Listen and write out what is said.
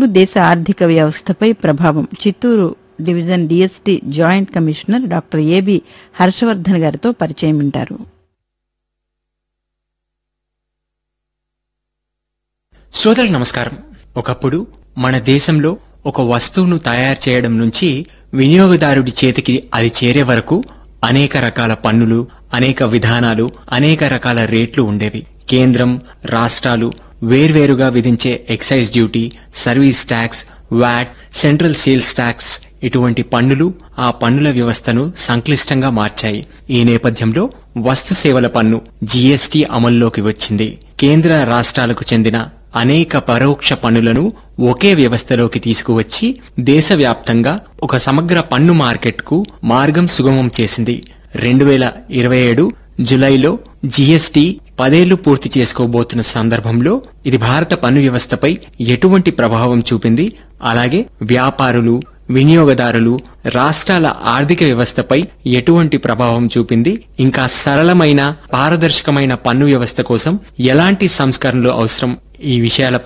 దేశ ఆర్థిక వ్యవస్థపై ప్రభావం Chittoor division DST joint commissioner doctor AB Harshavardhan గారితో పరిచయం వింటారు శ్రోతలకు నమస్కారం ఒకప్పుడు మన దేశంలో ఒక వస్తువును తయారు చేయడం నుంచి వినియోగదారుడి చేతికి అది చేరే వరకు అనేక రకాల పన్నులు అనేక విధానాలు అనేక రకాల రేట్లు ఉండేవి కేంద్రం రాష్ట్రాలు వేర్వేరుగా విధించే excise duty service tax VAT central sales tax ఇటువంటి పన్నులు ఆ పన్నుల వ్యవస్థను సంక్లిష్టంగా మార్చాయి ఈ నేపథ్యంలో వస్తు సేవల పన్ను జీఎస్టీ అమల్లోకి వచ్చింది కేంద్ర రాష్ట్రాలకు చెందిన అనేక పరోక్ష పన్నులను ఒకే వ్యవస్థలోకి తీసుకువచ్చి దేశవ్యాప్తంగా ఒక సమగ్ర పన్ను మార్కెట్కు మార్గం సుగమం చేసింది రెండు వేల ఇరవై ఏడు జులైలో జీఎస్టీ పదేళ్లు పూర్తి చేసుకోబోతున్న సందర్భంలో ఇది భారత పన్ను వ్యవస్థపై ఎటువంటి ప్రభావం చూపింది అలాగే వ్యాపారులు వినియోగదారులు రాష్ట్రాల ఆర్థిక వ్యవస్థపై ఎటువంటి ప్రభావం చూపింది ఇంకా సరళమైన పారదర్శకమైన పన్ను వ్యవస్థ కోసం ఎలాంటి సంస్కరణలు అవసరం ఈ విషయాలపై